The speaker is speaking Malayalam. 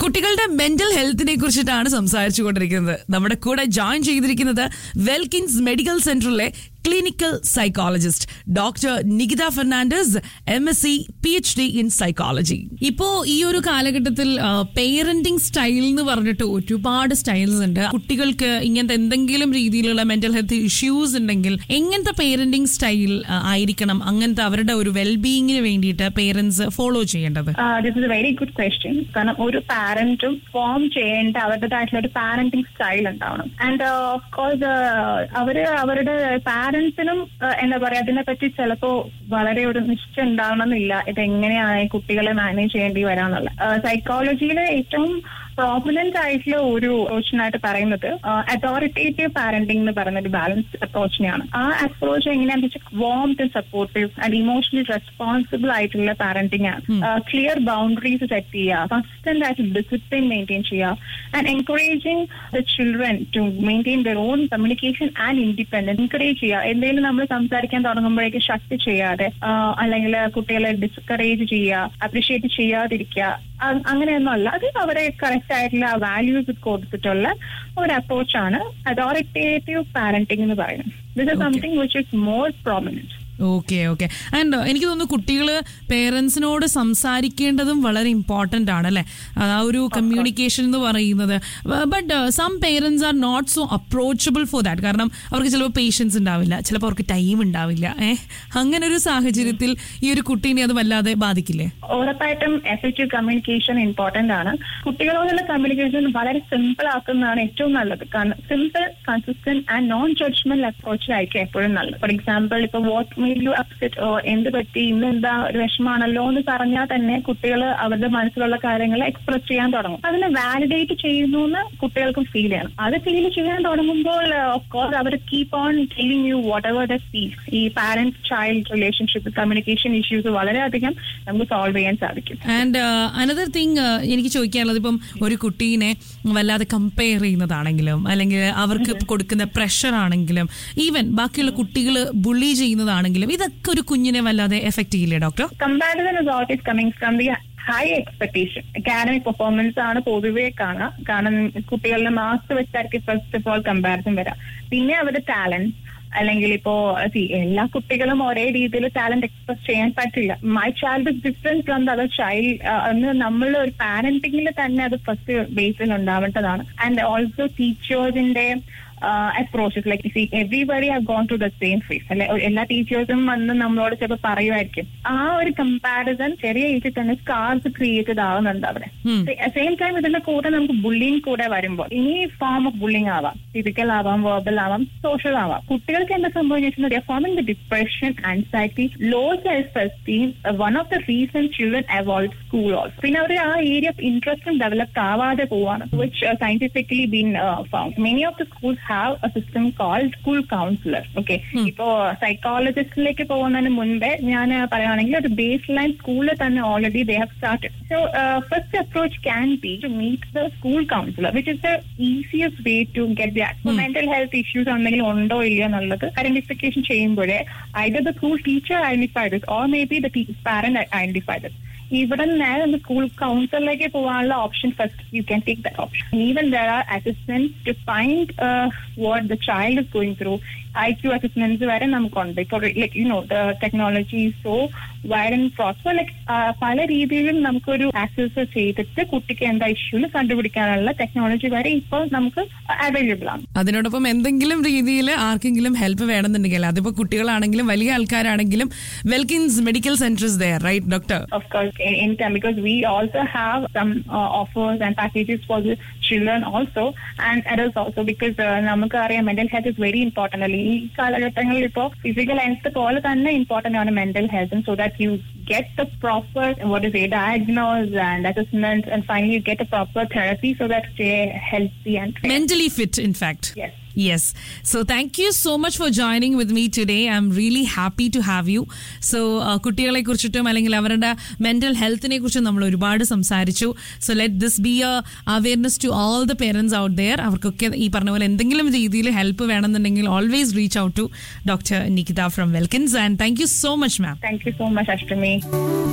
കുട്ടികളുടെ മെന്റൽ ഹെൽത്തിനെ കുറിച്ചിട്ടാണ് സംസാരിച്ചു കൊണ്ടിരിക്കുന്നത് നമ്മുടെ കൂടെ ജോയിൻ ചെയ്തിരിക്കുന്നത് വെൽക്കിൻസ് മെഡിക്കൽ സെന്ററിലെ clinical psychologist doctor Nikita Fernandez M S C P H D in psychology ഇപ്പോ ഈ ഒരു കാലഘട്ടത്തിൽ പേരന്റിംഗ് സ്റ്റൈൽ എന്ന് പറഞ്ഞിട്ട് ഒരുപാട് സ്റ്റൈൽസ് ഉണ്ട് കുട്ടികൾക്ക് ഇങ്ങനത്തെ എന്തെങ്കിലും രീതിയിലുള്ള മെന്റൽ ഹെൽത്ത് ഇഷ്യൂസ് ഉണ്ടെങ്കിൽ എങ്ങനത്തെ പേരന്റിംഗ് സ്റ്റൈൽ ആയിരിക്കണം അങ്ങനത്തെ അവരുടെ ഒരു വെൽബീയിങ്ങിന് വേണ്ടിയിട്ട് പേരൻസ് ഫോളോ ചെയ്യേണ്ടത് this is a very good question കാരണം ഒരു പാരന്റും ഫോം ചെയ്യേണ്ട അവരുടേതായിട്ടുള്ള ഒരു പാരന്റിംഗ് സ്റ്റൈൽ ഉണ്ടാവണം ആൻഡ് ഓഫ് കോഴ്സ് അവര് അവരുടെ പാരന്റ്സിനും എന്താ പറയാ അതിനെപ്പറ്റി ചിലപ്പോ വളരെ ഒരു നിശ്ചയം ഉണ്ടാവണമെന്നില്ല ഇത് എങ്ങനെയാണ് ഈ കുട്ടികളെ മാനേജ് ചെയ്യേണ്ടി വരാന്നുള്ള സൈക്കോളജിയിലെ ഏറ്റവും പ്രോമിനന്റ് ആയിട്ടുള്ള ഒരു അപ്രോച്ചിനായിട്ട് പറയുന്നത് അതോറിറ്റേറ്റീവ് പാരന്റിംഗ് എന്ന് പറയുന്ന ഒരു ബാലൻസ് അപ്രോച്ചിനെയാണ് ആ അപ്രോച്ച് എങ്ങനെയാണെന്ന് വെച്ചാൽ warm supportive and emotionally responsible ആയിട്ടുള്ള പാരന്റിംഗ് ആണ് ക്ലിയർ ബൗണ്ടറീസ് സെറ്റ് ചെയ്യുക കൺസ്റ്റന്റ് ആയിട്ട് ഡിസിപ്ലിൻ മെയിൻറ്റെയിൻ ചെയ്യുക and encouraging the children to maintain their own communication and independence encourage ചെയ്യുക എന്തെങ്കിലും നമ്മൾ സംസാരിക്കാൻ തുടങ്ങുമ്പോഴേക്ക് ശക്തി ചെയ്യാതെ അല്ലെങ്കിൽ കുട്ടികളെ ഡിസ്കറേജ് ചെയ്യുക അപ്രീഷിയേറ്റ് ചെയ്യാതിരിക്കുക അങ്ങനെയൊന്നും അല്ല അത് അവരെ കറക്റ്റ് ആയിട്ടുള്ള വാല്യൂസ് കൊടുത്തിട്ടുള്ള ഒരു അപ്രോച്ചാണ് അതോറിറ്റേറ്റീവ് പാരന്റിംഗ് എന്ന് പറയുന്നത് this is something which is more prominent okay okay and എനിക്ക് തോന്നുന്നു കുട്ടികൾ പേരൻസിനോട് സംസാരിക്കേണ്ടതും വളരെ ഇമ്പോർട്ടൻ്റ് ആണ് അല്ലേ ആ ഒരു കമ്മ്യൂണിക്കേഷൻ എന്ന് പറയുന്നത് but some parents are not so approachable for that കാരണം അവർക്ക് ചിലപ്പോൾ പേഷ്യൻസ് ഉണ്ടാവില്ല ചിലപ്പോൾ അവർക്ക് ടൈം ഉണ്ടാവില്ല ഏഹ് അങ്ങനെ ഒരു സാഹചര്യത്തിൽ ഈ ഒരു കുട്ടീനെ അത് വല്ലാതെ ബാധിക്കില്ലേ ഉറപ്പായിട്ടും എഫക്റ്റീവ് കമ്മ്യൂണിക്കേഷൻ ഇമ്പോർട്ടന്റ് ആണ് കുട്ടികളോടുള്ള കമ്മ്യൂണിക്കേഷൻ വളരെ സിമ്പിൾ ആക്കുന്നതാണ് ഏറ്റവും നല്ലത് കാരണം simple consistent and non judgment അപ്രോച്ചിലായിരിക്കും എപ്പോഴും നല്ലത് ഫോർ എക്സാമ്പിൾ ഇപ്പൊ വാട്ട് മെയ്ഡ് യു അപ്സെറ്റ് എന്ത് പറ്റി ഇന്ന് എന്താ ഒരു വിഷമാണല്ലോ എന്ന് പറഞ്ഞാൽ തന്നെ കുട്ടികൾ അവരുടെ മനസ്സിലുള്ള കാര്യങ്ങൾ എക്സ്പ്രസ് ചെയ്യാൻ തുടങ്ങും അതിനെ വാലിഡേറ്റ് ചെയ്യുന്നു എന്ന് കുട്ടികൾക്കും ഫീൽ ചെയ്യണം അത് ഫീൽ ചെയ്യാൻ തുടങ്ങുമ്പോൾ ഓഫ് കോഴ്സ് അവർ keep on telling you whatever the feel ഈ parent child relationship communication issues വളരെയധികം നമുക്ക് സോൾവ് ചെയ്യാൻ സാധിക്കും ആൻഡ് അനദർ തിങ് എനിക്ക് ചോദിക്കാനുള്ളത് ഇപ്പം ഒരു കുട്ടീനെ വല്ലാതെ കമ്പയർ ചെയ്യുന്നതാണെങ്കിലും അല്ലെങ്കിൽ അവർക്ക് കൊടുക്കുന്ന പ്രഷർ ആണെങ്കിലും ഈവൻ ബാക്കിയുള്ള കുട്ടികൾ ബുള്ളി ചെയ്യുന്നതാണെങ്കിലും ഇതൊക്കെ ഒരു കുഞ്ഞിനെ വല്ലാതെ എഫക്ട് ചെയ്യില്ലേ doctor comparison is always coming from the high expectation academic performance ആണ് പൊതുവെ കാണുക കാരണം കുട്ടികളുടെ മാർക്ക് വെച്ചായിരിക്കും ഫസ്റ്റ് ഓഫ് ഓൾ കമ്പാരിസൺ വരാം പിന്നെ അവരുടെ ടാലന്റ് അല്ലെങ്കിൽ ഇപ്പോ എല്ലാ കുട്ടികളും ഒരേ രീതിയിൽ ടാലന്റ് എക്സ്പ്രസ് ചെയ്യാൻ പറ്റില്ല my child is different from the other child എന്ന് നമ്മൾ ഒരു പാരന്റിംഗിൽ തന്നെ അത് ഫസ്റ്റ് ബേസിൽ ഉണ്ടാവേണ്ടതാണ് ആൻഡ് ഓൾസോ ടീച്ചേഴ്സിന്റെ approaches like see everybody have gone to the same face അല്ലെ എല്ലാ ടീച്ചേഴ്സും വന്ന് നമ്മളോട് ചിലപ്പോൾ പറയുമായിരിക്കും ആ ഒരു കമ്പാരിസൺ ചെറിയ ഏജിൽ തന്നെ സ്കാർസ് ക്രിയേറ്റഡ് ആവുന്നുണ്ട് അവിടെ സെയിം ടൈം ഇതിന്റെ കൂടെ നമുക്ക് ബുള്ളിങ് കൂടെ വരുമ്പോൾ ഇനി ഫോം ഓഫ് ബുള്ളിങ് ആവാം ഫിസിക്കൽ ആവാം വെർബൽ ആവാം സോഷ്യൽ ആവാം കുട്ടികൾക്ക് എന്താ സംഭവിച്ചിട്ടുണ്ടെങ്കിൽ forming the depression anxiety low self esteem one of the reason children avoid school also പിന്നെ അവർ ആ ഏരിയ ഓഫ് ഇൻട്രസ്റ്റും ഡെവലപ്ഡ് ആവാതെ പോവാണ് which scientifically been found many of the schools have a system called school counselor okay ഇപ്പോ സൈക്കോളജിസ്റ്റിലേക്ക് പോകുന്നതിന് മുൻപേ ഞാൻ പറയുകയാണെങ്കിൽ ഒരു ബേസ് ലൈൻ സ്കൂളിൽ തന്നെ already they have started so first approach can be to meet the school counselor which is the easiest way to get the mental health issues എന്തെങ്കിലും ഉണ്ടോ ഇല്ലയോ എന്നുള്ളത് ഐഡന്റിഫിക്കേഷൻ ചെയ്യുമ്പോഴേ either the school teacher identify this or maybe the parent identify this ഇവിടെ നേരെ ഒന്ന് സ്കൂൾ കൗൺസിലറിലേക്ക് പോകാനുള്ള option first you can take the option even there are assistance to find what the child is going through I Q assistance വരെ നമുക്കുണ്ട് ഇപ്പോൾ like you know the technology so wide and process like പല രീതിയിലും നമുക്കൊരു ആക്സസ് ചെയ്തിട്ട് കുട്ടിക്ക് എന്താ ഇഷ്യൂന്ന് കണ്ടുപിടിക്കാനുള്ള ടെക്നോളജി വരെ ഇപ്പോൾ നമുക്ക് അവൈലബിൾ ആണ് അതിനോടൊപ്പം എന്തെങ്കിലും രീതിയിൽ ആർക്കെങ്കിലും ഹെൽപ്പ് വേണമെന്നുണ്ടെങ്കിൽ അതിപ്പോ കുട്ടികളാണെങ്കിലും വലിയ ആൾക്കാരാണെങ്കിലും Welkins medical centers there right doctor Of course, in, in time because we also have some uh, offers and packages for the children also and adults also because uh, നമുക്കറിയാം mental health is very important അല്ലേ ഈ കാലഘട്ടങ്ങളിൽ ഇപ്പോൾ ഫിസിക്കൽ ഹെൽത്ത് പോലെ തന്നെ ഇമ്പോർട്ടന്റ് ആണ് mental health so that you get the proper what is it diagnose and assessment and finally you get a proper therapy so that they're healthy and mentally fit in fact yes Yes. So thank you so much for joining with me today. I'm really happy to have you. So കുട്ടികളെ കുറിച്ചിട്ടും അല്ലെങ്കിൽ അവരുടെ മെന്റൽ ഹെൽത്തിനെ കുറിച്ചും നമ്മൾ ഒരുപാട് സംസാരിച്ചു so let this be a awareness to all the parents out there അവർക്കൊക്കെ ഈ പറഞ്ഞ പോലെ എന്തെങ്കിലും രീതിയിൽ ഹെൽപ്പ് വേണമെന്നുണ്ടെങ്കിൽ always reach out to doctor Nikita from Welkins and thank you so much ma'am thank you so much ashtrami